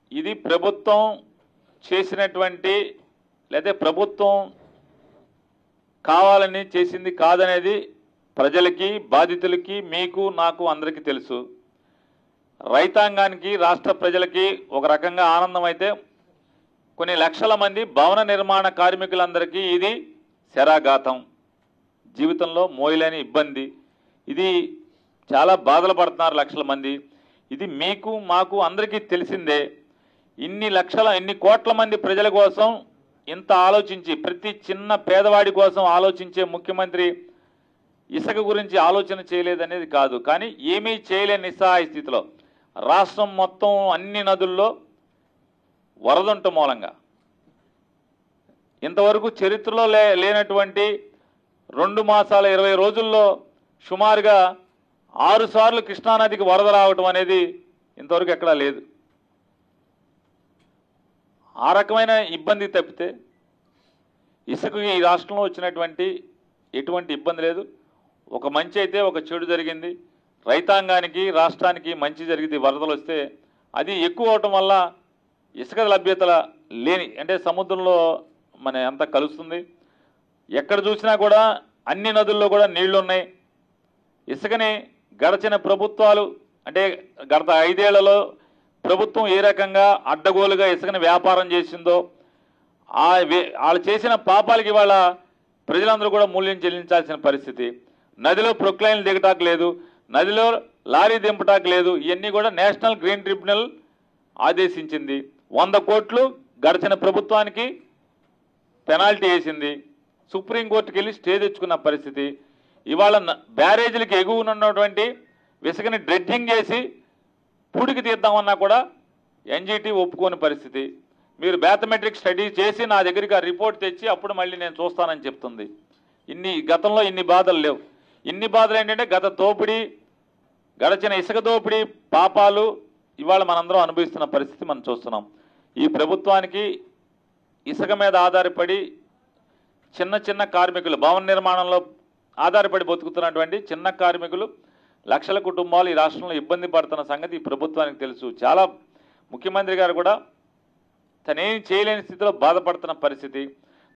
ఇది ప్రభుత్వం చేసినటువంటి లేదా ప్రభుత్వం కావాలని చేసింది కాదనేది ప్రజలకి బాధితులకి మీకు నాకు అందరికీ తెలుసు రైతాంగానికి రాష్ట్ర ప్రజలకి ఒక రకంగా ఆనందం అయితే కొన్ని లక్షల మంది భవన నిర్మాణ కార్మికులందరికీ ఇది శరాఘాతం జీవితంలో మోయలేని ఇబ్బంది ఇది చాలా బాధలు పడుతున్నారు లక్షల మంది ఇది మీకు మాకు అందరికీ తెలిసిందే ఇన్ని లక్షల ఇన్ని కోట్ల మంది ప్రజల కోసం ఇంత ఆలోచించి ప్రతి చిన్న పేదవాడి కోసం ఆలోచించే ముఖ్యమంత్రి ఇసుక గురించి ఆలోచన చేయలేదనేది కాదు కానీ ఏమీ చేయలేని నిస్సహాయ స్థితిలో రాష్ట్రం మొత్తం అన్ని నదుల్లో వరదంట మూలంగా ఇంతవరకు చరిత్రలో లే లేనటువంటి రెండు మాసాల ఇరవై రోజుల్లో సుమారుగా ఆరు సార్లు కృష్ణానదికి వరద రావటం అనేది ఇంతవరకు ఎక్కడా లేదు ఆ రకమైన ఇబ్బంది తప్పితే ఇసుక ఈ రాష్ట్రంలో వచ్చినటువంటి ఎటువంటి ఇబ్బంది లేదు ఒక మంచి అయితే ఒక చెడు జరిగింది రైతాంగానికి రాష్ట్రానికి మంచి జరిగింది వరదలు వస్తే అది ఎక్కువ అవటం వల్ల ఇసుక లభ్యత లేని అంటే సముద్రంలో మన ఎంత కలుస్తుంది ఎక్కడ చూసినా కూడా అన్ని నదుల్లో కూడా నీళ్లు ఉన్నాయి ఇసుకని గడచిన ప్రభుత్వాలు అంటే గత ఐదేళ్లలో ప్రభుత్వం ఏ రకంగా అడ్డగోలుగా ఇసుకని వ్యాపారం చేసిందో ఆ వే- వాళ్ళు చేసిన పాపాలకి ఇవాళ ప్రజలందరూ కూడా మూల్యం చెల్లించాల్సిన పరిస్థితి నదిలో ప్రొక్లైన్లు దిగటానికి లేదు నదిలో లారీ దింపటానికి లేదు ఇవన్నీ కూడా నేషనల్ గ్రీన్ ట్రిబ్యునల్ ఆదేశించింది వంద కోట్లు గడిచిన ప్రభుత్వానికి పెనాల్టీ వేసింది సుప్రీంకోర్టుకి వెళ్ళి స్టే తెచ్చుకున్న పరిస్థితి ఇవాళ న- బ్యారేజీలకు ఎగువన ఉన్నటువంటి ఇసుకని డ్రెడ్జింగ్ చేసి పూడికి తీద్దామన్నా కూడా ఎన్జిటి ఒప్పుకోని పరిస్థితి మీరు మ్యాథమెట్రిక్ స్టడీ చేసి నా దగ్గరికి ఆ రిపోర్ట్ తెచ్చి అప్పుడు మళ్ళీ నేను చూస్తానని చెప్తుంది ఇన్ని గతంలో ఇన్ని బాధలు లేవు ఇన్ని బాధలు ఏంటంటే గత దోపిడీ గడచిన ఇసుక దోపిడీ పాపాలు ఇవాళ మనందరం అనుభవిస్తున్న పరిస్థితి మనం చూస్తున్నాం ఈ ప్రభుత్వానికి ఇసుక మీద ఆధారపడి చిన్న చిన్న కార్మికులు భవన నిర్మాణంలో ఆధారపడి బతుకుతున్నటువంటి చిన్న కార్మికులు లక్షల కుటుంబాలు ఈ రాష్ట్రంలో ఇబ్బంది పడుతున్న సంగతి ఈ ప్రభుత్వానికి తెలుసు చాలా ముఖ్యమంత్రి గారు కూడా తనేం చేయలేని స్థితిలో బాధపడుతున్న పరిస్థితి